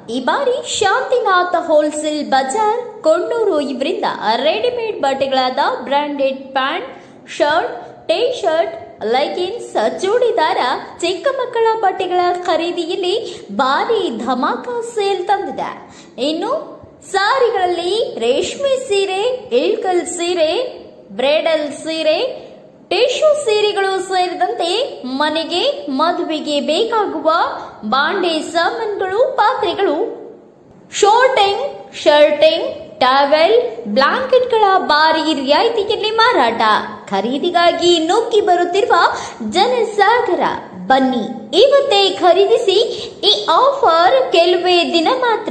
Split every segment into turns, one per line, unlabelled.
ಈ ಬಾರಿ ಶಾಂತಿನಾಥ್ ಹೋಲ್ಸೇಲ್ ಬಜಾರ್ ಕೊಂಡೂರು ಇವರಿಂದ ರೆಡಿಮೇಡ್ ಬಟ್ಟೆಗಳಾದ branded pant shirt T shirt leggings churidar ಚಿಕ್ಕ ಮಕ್ಕಳ ಬಟ್ಟೆಗಳ ಖರೀದಿಯಲ್ಲಿ ಭಾರಿ ಧಮಾಕ ಸೇಲ್ ತಂದಿದೆ ಇನ್ನು ಸಾರಿಗಳಲ್ಲಿ ರೇಷ್ಮೆ ಸೀರೆ ಇಳ್ಕಲ್ ಸೀರೆ ಬ್ರೇಡಲ್ ಸೀರೆ ಟಿಶ್ಯೂ ಸೀರೆಗಳು ಸೇರಿದಂತೆ ಮನೆಗೆ ಮದುವೆಗೆ ಬೇಕಾಗುವ ಬಾಂಡೆ ಸಾಮಾನುಗಳು ಪಾತ್ರೆಗಳು ಶೋರ್ಟಿಂಗ್ ಶರ್ಟಿಂಗ್ ಟವೆಲ್ ಬ್ಲಾಂಕೆಟ್ಗಳ ಭಾರಿ ರಿಯಾಯಿತಿಯಲ್ಲಿ ಮಾರಾಟ ಖರೀದಿಗಾಗಿ ನುಗ್ಗಿ ಬರುತ್ತಿರುವ ಜನಸಾಗರ ಬನ್ನಿ ಇವತ್ತೇ ಖರೀದಿಸಿ ಈ ಆಫರ್ ಕೆಲವೇ ದಿನ ಮಾತ್ರ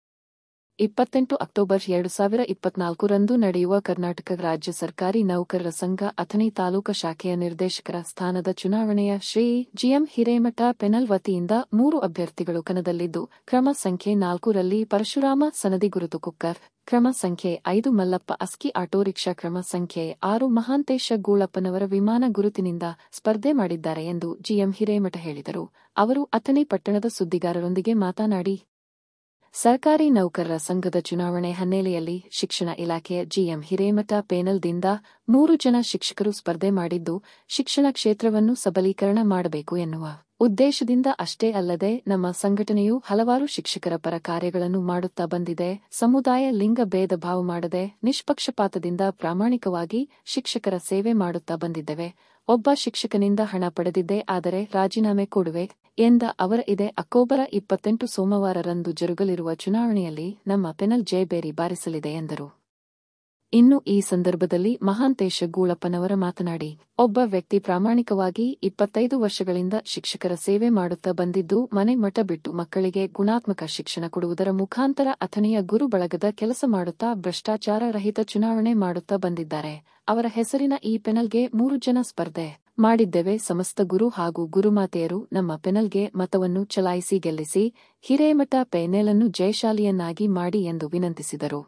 ಇಪ್ಪತ್ತೆಂಟು ಅಕ್ಟೋಬರ್ ಎರಡು ಸಾವಿರ ಇಪ್ಪತ್ನಾಲ್ಕರಂದು ನಡೆಯುವ ಕರ್ನಾಟಕ ರಾಜ್ಯ ಸರ್ಕಾರಿ ನೌಕರರ ಸಂಘ ಅಥಣಿ ತಾಲೂಕು ಶಾಖೆಯ ನಿರ್ದೇಶಕರ ಸ್ಥಾನದ ಚುನಾವಣೆಯ ಶ್ರೀ ಜಿಎಂ ಹಿರೇಮಠ ಪೆನಲ್ ವತಿಯಿಂದ ಮೂರು ಅಭ್ಯರ್ಥಿಗಳು ಕಣದಲ್ಲಿದ್ದು ಕ್ರಮ ಸಂಖ್ಯೆ ನಾಲ್ಕರಲ್ಲಿ ಪರಶುರಾಮ ಸನದಿ ಗುರುತು ಕುಕ್ಕರ್ ಕ್ರಮ ಸಂಖ್ಯೆ ಐದು ಮಲ್ಲಪ್ಪ ಅಸ್ಕಿ ಆಟೋ ರಿಕ್ಷಾ ಕ್ರಮ ಸಂಖ್ಯೆ ಆರು ಮಹಾಂತೇಶ ಗೂಳಪ್ಪನವರ ವಿಮಾನ ಗುರುತಿನಿಂದ ಸ್ಪರ್ಧೆ ಮಾಡಿದ್ದಾರೆ ಎಂದು ಜಿಎಂ ಹಿರೇಮಠ ಹೇಳಿದರು ಅವರು ಅಥಣಿ ಪಟ್ಟಣದ ಸುದ್ದಿಗಾರರೊಂದಿಗೆ ಮಾತನಾಡಿ ಸರ್ಕಾರಿ ನೌಕರರ ಸಂಘದ ಚುನಾವಣೆ ಹಿನ್ನೆಲೆಯಲ್ಲಿ ಶಿಕ್ಷಣ ಇಲಾಖೆಯ ಜಿಎಂ ಹಿರೇಮಠ ಪೇನಲ್ದಿಂದ ಮೂರು ಜನ ಶಿಕ್ಷಕರು ಸ್ಪರ್ಧೆ ಮಾಡಿದ್ದು ಶಿಕ್ಷಣ ಕ್ಷೇತ್ರವನ್ನು ಸಬಲೀಕರಣ ಮಾಡಬೇಕು ಎನ್ನುವ ಉದ್ದೇಶದಿಂದ ಅಷ್ಟೇ ಅಲ್ಲದೆ ನಮ್ಮ ಸಂಘಟನೆಯು ಹಲವಾರು ಶಿಕ್ಷಕರ ಪರ ಕಾರ್ಯಗಳನ್ನು ಮಾಡುತ್ತಾ ಬಂದಿದೆ ಸಮುದಾಯ ಲಿಂಗ ಭೇದ ಭಾವ ಮಾಡದೆ ನಿಷ್ಪಕ್ಷಪಾತದಿಂದ ಪ್ರಾಮಾಣಿಕವಾಗಿ ಶಿಕ್ಷಕರ ಸೇವೆ ಮಾಡುತ್ತಾ ಬಂದಿದ್ದೇವೆ ಒಬ್ಬ ಶಿಕ್ಷಕನಿಂದ ಹಣ ಪಡೆದಿದ್ದೆ ಆದರೆ ರಾಜೀನಾಮೆ ಕೊಡುವೆ ಎಂದ ಅವರ ಇದೇ ಅಕ್ಟೋಬರ ಇಪ್ಪತ್ತೆಂಟು ಸೋಮವಾರರಂದು ಜರುಗಲಿರುವ ಚುನಾವಣೆಯಲ್ಲಿ ನಮ್ಮ ಪೆನಲ್ ಜಯಬೇರಿ ಬಾರಿಸಲಿದೆ ಎಂದರು ಇನ್ನು ಈ ಸಂದರ್ಭದಲ್ಲಿ ಮಹಾಂತೇಶ ಗೂಳಪ್ಪನವರ ಮಾತನಾಡಿ ಒಬ್ಬ ವ್ಯಕ್ತಿ ಪ್ರಾಮಾಣಿಕವಾಗಿ ಇಪ್ಪತ್ತೈದು ವರ್ಷಗಳಿಂದ ಶಿಕ್ಷಕರ ಸೇವೆ ಮಾಡುತ್ತಾ ಬಂದಿದ್ದು ಮನೆ ಮಠ ಬಿಟ್ಟು ಮಕ್ಕಳಿಗೆ ಗುಣಾತ್ಮಕ ಶಿಕ್ಷಣ ಕೊಡುವುದರ ಮುಖಾಂತರ ಅಥಣಿಯ ಗುರು ಬಳಗದ ಕೆಲಸ ಮಾಡುತ್ತಾ ಭ್ರಷ್ಟಾಚಾರ ರಹಿತ ಚುನಾವಣೆ ಮಾಡುತ್ತಾ ಬಂದಿದ್ದಾರೆ ಅವರ ಹೆಸರಿನ ಈ ಪೆನಲ್ಗೆ ಮೂರು ಜನ ಸ್ಪರ್ಧೆ ಮಾಡಿದ್ದೇವೆ ಸಮಸ್ತ ಗುರು ಹಾಗೂ ಗುರುಮಾತೆಯರು ನಮ್ಮ ಪೆನಲ್ಗೆ ಮತವನ್ನು ಚಲಾಯಿಸಿ ಗೆಲ್ಲಿಸಿ ಹಿರೇಮಠ ಪೆನೆಲನ್ನು ಜಯಶಾಲಿಯನ್ನಾಗಿ ಮಾಡಿ ಎಂದು ವಿನಂತಿಸಿದರು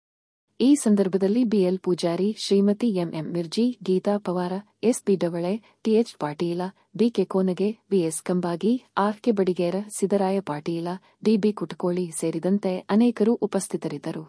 ಈ ಸಂದರ್ಭದಲ್ಲಿ BL Pujari Shrimati MM Mirji Geeta Pawar SP Davale TH Patil BK Konage BS Kambagi RK Badiger Siddaraya Patil DB Kutakoli ಸೇರಿದಂತೆ ಅನೇಕರು ಉಪಸ್ಥಿತರಿದ್ದರು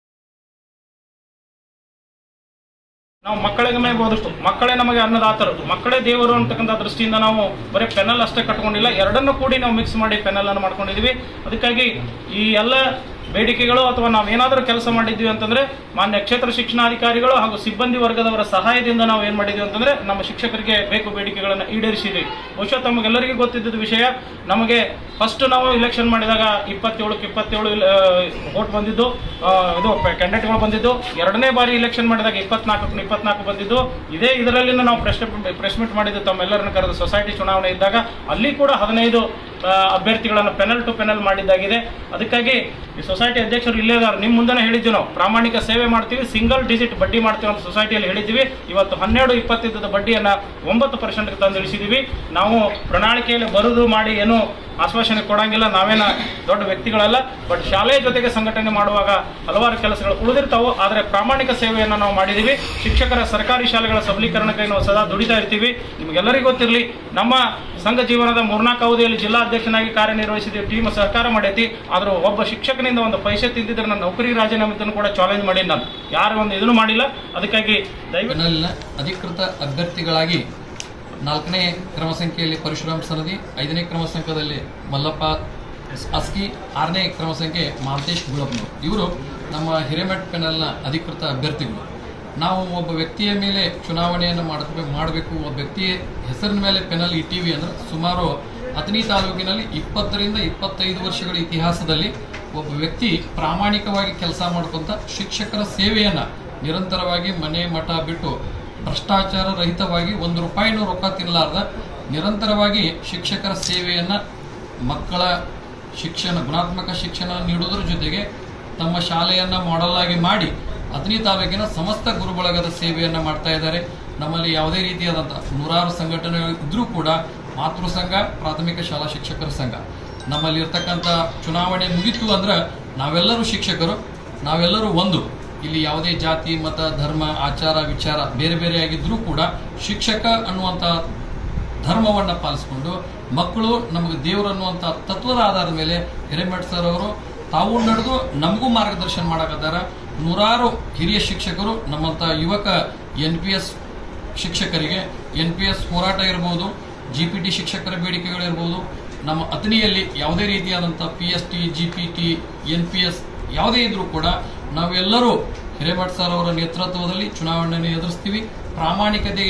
ನಾವು ಮಕ್ಕಳಿಗೆ ಮೇಲೆ ಬೋಧಿಸ್ತು ಮಕ್ಕಳೇ ನಮಗೆ ಅನ್ನದಾತರು ಮಕ್ಕಳೇ ದೇವರು ಅಂತಕ್ಕಂಥ ದೃಷ್ಟಿಯಿಂದ ನಾವು ಬರೀ ಪೆನಲ್ ಅಷ್ಟೇ ಕಟ್ಕೊಂಡಿಲ್ಲ ಎರಡನ್ನೂ ಕೂಡಿ ನಾವು ಮಿಕ್ಸ್ ಮಾಡಿ ಪೆನಲ್ ಅನ್ನು ಮಾಡ್ಕೊಂಡಿದೀವಿ ಅದಕ್ಕಾಗಿ ಈ ಎಲ್ಲ ಬೇಡಿಕೆಗಳು ಅಥವಾ ನಾವೇನಾದರೂ ಕೆಲಸ ಮಾಡಿದ್ವಿ ಅಂತಂದ್ರೆ ಮಾನ್ಯ ಕ್ಷೇತ್ರ ಶಿಕ್ಷಣಾಧಿಕಾರಿಗಳು ಹಾಗೂ ಸಿಬ್ಬಂದಿ ವರ್ಗದವರ ಸಹಾಯದಿಂದ ನಾವು ಏನ್ ಮಾಡಿದ್ವಿ ಅಂತಂದ್ರೆ ನಮ್ಮ ಶಿಕ್ಷಕರಿಗೆ ಬೇಕು ಬೇಡಿಕೆಗಳನ್ನು ಈಡೇರಿಸಿದ್ವಿ ಬಹುಶಃ ತಮಗೆಲ್ಲರಿಗೂ ಗೊತ್ತಿದ್ದ ವಿಷಯ ನಮಗೆ ಫಸ್ಟ್ ನಾವು ಇಲೆಕ್ಷನ್ ಮಾಡಿದಾಗ ಇಪ್ಪತ್ತೇಳಕ್ಕೆ ಇಪ್ಪತ್ತೇಳು ವೋಟ್ ಬಂದಿದ್ದು ಆ, ಇದು ಕ್ಯಾಂಡಿಡೇಟ್ಗಳು ಬಂದಿದ್ದು ಎರಡನೇ ಬಾರಿ ಇಲೆಕ್ಷನ್ ಮಾಡಿದಾಗ ಇಪ್ಪತ್ನಾಲ್ಕು ಇಪ್ಪತ್ನಾಲ್ಕು ಬಂದಿದ್ದು ಇದೇ ಇದರಲ್ಲಿ ನಾವು ಪ್ರೆಸ್ ಪ್ರೆಸ್ ಮೀಟ್ ಮಾಡಿದ್ದು ತಮ್ಮೆಲ್ಲರನ್ನು ಕರೆದು ಸೊಸೈಟಿ ಚುನಾವಣೆ ಇದ್ದಾಗ ಅಲ್ಲಿ ಕೂಡ ಹದಿನೈದು ಆ, ಅಭ್ಯರ್ಥಿಗಳನ್ನು ಪೆನಲ್ ಟು ಪೆನಲ್ ಮಾಡಿದ್ದಾಗಿದೆ ಅದಕ್ಕಾಗಿ ಈ ಸೊಸೈಟಿ ಅಧ್ಯಕ್ಷರು ಇಲ್ಲೇ ಇದ್ದಾರೆ ನಿಮ್ಮ ಮುಂದೆ ಹೇಳಿದ್ವಿ ನಾವು ಪ್ರಾಮಾಣಿಕ ಸೇವೆ ಮಾಡ್ತೀವಿ ಸಿಂಗಲ್ ಡಿಜಿಟ್ ಬಡ್ಡಿ ಮಾಡ್ತೀವಿ ಅಂತ ಸೊಸೈಟಿಯಲ್ಲಿ ಹೇಳಿದ್ವಿ ಇವತ್ತು ಹನ್ನೆರಡು ಇಪ್ಪತ್ತಿದ್ದದ ಬಡ್ಡಿಯನ್ನ ಒಂಬತ್ತು ಪರ್ಸೆಂಟ್ಗೆ ತಂದು ಇಳಿಸಿದೀವಿ ನಾವು ಪ್ರಣಾಳಿಕೆಯಲ್ಲಿ ಬರುದು ಮಾಡಿ ಏನು ಆಶ್ವಾಸನೆ ಕೊಡಂಗಿಲ್ಲ ನಾವೇನ ದೊಡ್ಡ ವ್ಯಕ್ತಿಗಳಲ್ಲ ಬಟ್ ಶಾಲೆಯ ಜೊತೆಗೆ ಸಂಘಟನೆ ಮಾಡುವಾಗ ಹಲವಾರು ಕೆಲಸಗಳು ಉಳಿದಿರ್ತಾವು ಆದರೆ ಪ್ರಾಮಾಣಿಕ ಸೇವೆಯನ್ನು ನಾವು ಮಾಡಿದೀವಿ ಶಿಕ್ಷಕರ ಸರ್ಕಾರಿ ಶಾಲೆಗಳ ಸಬಲೀಕರಣಕ್ಕೆ ನಾವು ಸದಾ ದುಡಿತಾ ಇರ್ತೀವಿ ನಿಮಗೆಲ್ಲರಿಗೂ ಗೊತ್ತಿರಲಿ ನಮ್ಮ ಸಂಘ ಜೀವನದ ಮೂರ್ನಾಲ್ಕು ಅವಧಿಯಲ್ಲಿ ಜಿಲ್ಲಾಧ್ಯಕ್ಷನಾಗಿ ಕಾರ್ಯನಿರ್ವಹಿಸಿದ ಟೀಮ್ ಸರ್ಕಾರ ಮಾಡೈತಿ ಆದರೂ ಒಬ್ಬ ಶಿಕ್ಷಕನಿಂದ ಒಂದು ಪೈಸೆ ತಿಂದಿದ್ರೆ ನನ್ನ ನೌಕರಿ ರಾಜೀನಾಮೆಯನ್ನು ಕೂಡ ಚಾಲೆಂಜ್ ಮಾಡಿ ನಾನು ಯಾರು ಒಂದು ಇದನ್ನು ಮಾಡಿಲ್ಲ ಅದಕ್ಕಾಗಿ ದಯವಿಟ್ಟು
ಪೆನಲ್ನ ಅಧಿಕೃತ ಅಭ್ಯರ್ಥಿಗಳಾಗಿ ನಾಲ್ಕನೇ ಕ್ರಮ ಸಂಖ್ಯೆಯಲ್ಲಿ ಪರಶುರಾಮ್ ಸನದಿ ಐದನೇ ಕ್ರಮ ಸಂಖ್ಯೆಯಲ್ಲಿ ಮಲ್ಲಪ್ಪ ಅಸ್ಕಿ ಆರನೇ ಕ್ರಮ ಸಂಖ್ಯೆ ಮಾಲ್ತೇಶ್ ಗುಳಪ್ಪನವರು ಇವರು ನಮ್ಮ ಹಿರೇಮೆಟ್ ಪೆನಲ್ನ ಅಧಿಕೃತ ಅಭ್ಯರ್ಥಿಗಳು ನಾವು ಒಬ್ಬ ವ್ಯಕ್ತಿಯ ಮೇಲೆ ಚುನಾವಣೆಯನ್ನು ಮಾಡಬೇಕು ಮಾಡಬೇಕು ಒಬ್ಬ ವ್ಯಕ್ತಿಯ ಹೆಸರಿನ ಮೇಲೆ ಪೆನಲ್ ಇಟ್ಟಿವಿ ಅಂದ್ರೆ ಸುಮಾರು ಅಥಣಿ ತಾಲೂಕಿನಲ್ಲಿ ಇಪ್ಪತ್ತರಿಂದ ಇಪ್ಪತ್ತೈದು ವರ್ಷಗಳ ಇತಿಹಾಸದಲ್ಲಿ ಒಬ್ಬ ವ್ಯಕ್ತಿ ಪ್ರಾಮಾಣಿಕವಾಗಿ ಕೆಲಸ ಮಾಡ್ಕೊಂತ ಶಿಕ್ಷಕರ ಸೇವೆಯನ್ನ ನಿರಂತರವಾಗಿ ಮನೆ ಮಠ ಬಿಟ್ಟು ಭ್ರಷ್ಟಾಚಾರ ರಹಿತವಾಗಿ ಒಂದು ರೂಪಾಯಿನೂ ರೊಕ್ಕ ತಿನ್ನಲಾರ್ದ ನಿರಂತರವಾಗಿ ಶಿಕ್ಷಕರ ಸೇವೆಯನ್ನ ಮಕ್ಕಳ ಶಿಕ್ಷಣ ಗುಣಾತ್ಮಕ ಶಿಕ್ಷಣ ನೀಡುವುದರ ಜೊತೆಗೆ ತಮ್ಮ ಶಾಲೆಯನ್ನ ಮಾಡೆಲ್ ಆಗಿ ಮಾಡಿ ಅಥಣಿ ತಾಲೂಕಿನ ಸಮಸ್ತ ಗುರುಬಳಗದ ಸೇವೆಯನ್ನ ಮಾಡ್ತಾ ಇದ್ದಾರೆ ನಮ್ಮಲ್ಲಿ ಯಾವುದೇ ರೀತಿಯಾದಂತಹ ನೂರಾರು ಸಂಘಟನೆಗಳು ಇದ್ರೂ ಕೂಡ ಮಾತೃ ಸಂಘ ಪ್ರಾಥಮಿಕ ಶಾಲಾ ಶಿಕ್ಷಕರ ಸಂಘ ನಮ್ಮಲ್ಲಿ ಇರ್ತಕ್ಕಂಥ ಚುನಾವಣೆ ಮುಗಿತು ಅಂದ್ರೆ ನಾವೆಲ್ಲರೂ ಶಿಕ್ಷಕರು ನಾವೆಲ್ಲರೂ ಒಂದು ಇಲ್ಲಿ ಯಾವುದೇ ಜಾತಿ ಮತ ಧರ್ಮ ಆಚಾರ ವಿಚಾರ ಬೇರೆ ಬೇರೆಯಾಗಿದ್ರೂ ಕೂಡ ಶಿಕ್ಷಕ ಅನ್ನುವಂಥ ಧರ್ಮವನ್ನು ಪಾಲಿಸಿಕೊಂಡು ಮಕ್ಕಳು ನಮಗೆ ದೇವರು ಅನ್ನುವಂಥ ತತ್ವದ ಆಧಾರದ ಮೇಲೆ ಹಿರೇಮಠ್ ಸರ್ ಅವರು ತಾವು ನಡೆದು ನಮಗೂ ಮಾರ್ಗದರ್ಶನ ಮಾಡಕತ್ತಾರ ನೂರಾರು ಹಿರಿಯ ಶಿಕ್ಷಕರು ನಮ್ಮಂತ ಯುವಕ ಎನ್ ಪಿ ಎಸ್ ಶಿಕ್ಷಕರಿಗೆ ಎನ್ ಪಿ ಎಸ್ ಹೋರಾಟ ಇರಬಹುದು ಜಿ ಪಿ ಟಿ ಶಿಕ್ಷಕರ ಬೇಡಿಕೆಗಳಿರ್ಬೋದು ನಮ್ಮ ಅತನಿಯಲ್ಲಿ ಯಾವುದೇ ರೀತಿಯಾದಂಥ P S T G P T N P S ಯಾವುದೇ ಇದ್ರೂ ಕೂಡ ನಾವೆಲ್ಲರೂ ಹಿರೇಮಠ್ ಸರ್ ಅವರ ನೇತೃತ್ವದಲ್ಲಿ ಚುನಾವಣೆಯನ್ನು ಎದುರಿಸ್ತೀವಿ ಪ್ರಾಮಾಣಿಕತೆ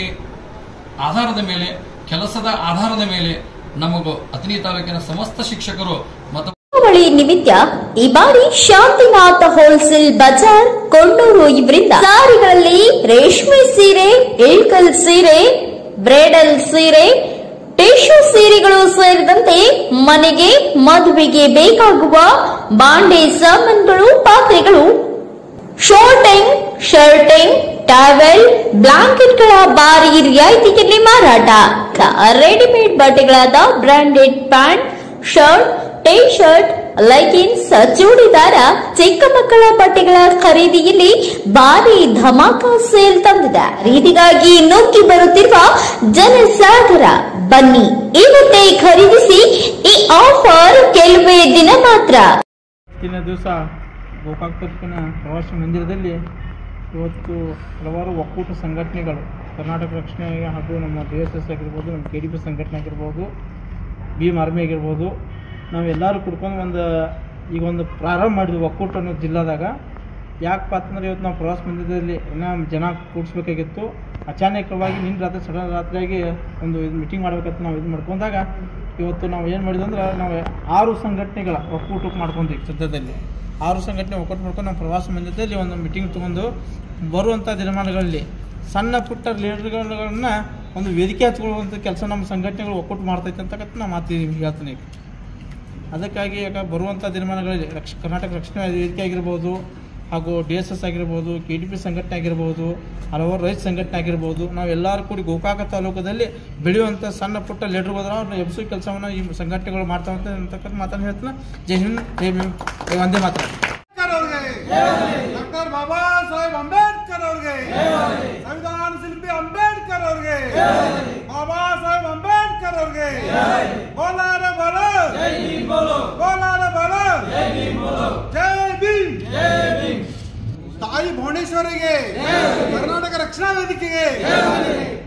ಆಧಾರದ ಮೇಲೆ ಕೆಲಸದ ಆಧಾರದ ಮೇಲೆ ನಮಗೂ ಅತನಿ ತಾಲೂಕಿನ ಸಮಸ್ತ ಶಿಕ್ಷಕರು ಮತ
ದೀಪಾವಳಿ ನಿಮಿತ್ತ ಈ ಬಾರಿ ಶಾಂತಿನಾಥ ಹೋಲ್ಸೇಲ್ ಬಜಾರ್ ಕೊಂಡೂರು ಇವರಿಂದ ಸಾರಿಗಳಲ್ಲಿ ರೇಷ್ಮೆ ಸೀರೆ ಇಳ್ಕಲ್ ಸೀರೆ ಬ್ರೇಡಲ್ ಸೀರೆ ಟಿಶ್ಯೂ ಸೀರೆಗಳು ಸೇರಿದಂತೆ ಮನೆಗೆ ಮದುವೆಗೆ ಬೇಕಾಗುವ ಬಾಂಡೆ ಸಾಮಾನುಗಳು ಪಾತ್ರೆಗಳು ಶೋರ್ಟಿಂಗ್ ಶರ್ಟಿಂಗ್ ಟವೆಲ್ ಬ್ಲಾಂಕೆಟ್ಗಳ ಭಾರಿ ರಿಯಾಯಿತಿಯಲ್ಲಿ ಮಾರಾಟ ರೆಡಿಮೇಡ್ ಬಟ್ಟೆಗಳಾದ branded pant shirt T shirt leggings churidar ಚಿಕ್ಕ ಮಕ್ಕಳ ಬಟ್ಟೆಗಳ ಖರೀದಿಯಲ್ಲಿ ಭಾರಿ ಧಮಾಕ ಸೇಲ್ ತಂದಿದೆ ಖರೀದಿಗಾಗಿ ನುಗ್ಗಿ ಬರುತ್ತಿರುವ ಜನಸಾಗರ ಬನ್ನಿ ಇವತ್ತೇ ಖರೀದಿಸಿ ಈ ಆಫರ್ ಕೆಲವೇ ದಿನ ಮಾತ್ರ
ಇವತ್ತಿನ ದಿವಸ ಗೋಕಾಕ್ ತಾಲೂಕಿನ ಪ್ರವಾಸಿ ಮಂದಿರದಲ್ಲಿ ಇವತ್ತು ಹಲವಾರು ಒಕ್ಕೂಟ ಸಂಘಟನೆಗಳು ಕರ್ನಾಟಕ ರಕ್ಷಣೆ ಹಾಗೂ ನಮ್ಮ ಡಿ ಎಸ್ ಎಸ್ ಆಗಿರ್ಬೋದು ನಮ್ಮ ಕೆ ಡಿ ಪಿ ಸಂಘಟನೆ ಆಗಿರ್ಬೋದು ಭೀಮ್ ಆರ್ಮಿ ಆಗಿರ್ಬೋದು ನಾವೆಲ್ಲರೂ ಕುಡ್ಕೊಂಡು ಒಂದು ಈಗ ಒಂದು ಪ್ರಾರಂಭ ಮಾಡಿದ್ವಿ ಒಕ್ಕೂಟ ಅನ್ನೋ ಜಿಲ್ಲಾದಾಗ ಯಾಕಪ್ಪ ಅಂತಂದ್ರೆ ಇವತ್ತು ನಾವು ಪ್ರವಾಸ ಮಂದಿರದಲ್ಲಿ ಇನ್ನೂ ಜನ ಕೂಡಿಸ್ಬೇಕಾಗಿತ್ತು ಅಚಾನಕವಾಗಿ ನಿನ್ನ ರಾತ್ರಿ ಸಡನ್ ರಾತ್ರಿಯಾಗಿ ಒಂದು ಇದು ಮೀಟಿಂಗ್ ಮಾಡ್ಬೇಕಂತ ನಾವು ಇದು ಮಾಡ್ಕೊಂಡಾಗ ಇವತ್ತು ನಾವು ಏನು ಮಾಡಿದ್ವಿ ಅಂದ್ರೆ ನಾವು ಆರು ಸಂಘಟನೆಗಳ ಒಕ್ಕೂಟಕ್ಕೆ ಮಾಡ್ಕೊಂಡ್ವಿ ಸದ್ಯದಲ್ಲಿ ಆರು ಸಂಘಟನೆ ಒಕ್ಕೂಟ ಮಾಡ್ಕೊಂಡು ನಮ್ಮ ಪ್ರವಾಸ ಮಂದಿರದಲ್ಲಿ ಒಂದು ಮೀಟಿಂಗ್ ತೊಗೊಂಡು ಬರುವಂಥ ದಿನಮಾನಗಳಲ್ಲಿ ಸಣ್ಣ ಪುಟ್ಟ ಲೀಡರ್ಗಳನ್ನ ಒಂದು ವೇದಿಕೆ ಹಚ್ಕೊಳ್ಳುವಂಥ ಕೆಲಸ ನಮ್ಮ ಸಂಘಟನೆಗಳು ಒಕ್ಕೂಟ ಮಾಡ್ತೈತೆ ಅಂತಕ್ಕಂಥ ನಾವು ಮಾತಿದ್ದೀವಿ ಹೇಳ್ತೀನಿ ಈಗ ಅದಕ್ಕಾಗಿ ಈಗ ಬರುವಂಥ ದಿನಮಾನಗಳಲ್ಲಿ ರಕ್ಷ ಕರ್ನಾಟಕ ರಕ್ಷಣಾ ವೇದಿಕೆ ಆಗಿರ್ಬೋದು ಹಾಗೂ ಡಿ ಎಸ್ ಎಸ್ ಆಗಿರ್ಬೋದು ಕೆ ಡಿ ಪಿ ಸಂಘಟನೆ ಆಗಿರ್ಬೋದು ಹಲವಾರು ರೈತ ಸಂಘಟನೆ ಆಗಿರ್ಬೋದು ನಾವೆಲ್ಲರೂ ಕೂಡಿ ಗೋಕಾಕ ತಾಲೂಕದಲ್ಲಿ ಬೆಳೆಯುವಂಥ ಸಣ್ಣ ಪುಟ್ಟ ಲೀಡರ್ ಹೋದ್ರೆ ಅವ್ರನ್ನ ಎಬ್ಸೋ ಕೆಲಸವನ್ನು ಈ ಸಂಘಟನೆಗಳು ಮಾಡ್ತಾವಂತ ಅಂತಕ್ಕಂಥ ಮಾತನ್ನು ಹೇಳ್ತಾನೆ ಜೈ ಹಿಂದ್ ಜೈ ಭೀಮ್ ಜೈ ಒಂದೇ ಮಾತ್ರ
ಅಂಬೇಡ್ಕರ್ ಅವ್ರಿಗೆ ಡಾಕ್ಟರ್ ಬಾಬಾ ಸಾಹೇಬ್ ಅಂಬೇಡ್ಕರ್ ಅವ್ರಿಗೆ ಸಂವಿಧಾನ ಶಿಲ್ಪಿ ಅಂಬೇಡ್ಕರ್ ಅವ್ರಿಗೆ ಬಾಬಾ ಸಾಹೇಬ್ ಅಂಬೇಡ್ಕರ್ ಅವ್ರಿಗೆ ಬೋಲಾರ ಬೋಲೋ ಬೋಲಾರ ಬೋಲೋ ಜೈ ಭೀಮ್ ತಾಯಿ ಭುವನೇಶ್ವರಿಗೆ ಕರ್ನಾಟಕ ರಕ್ಷಣಾ ವೇದಿಕೆಗೆ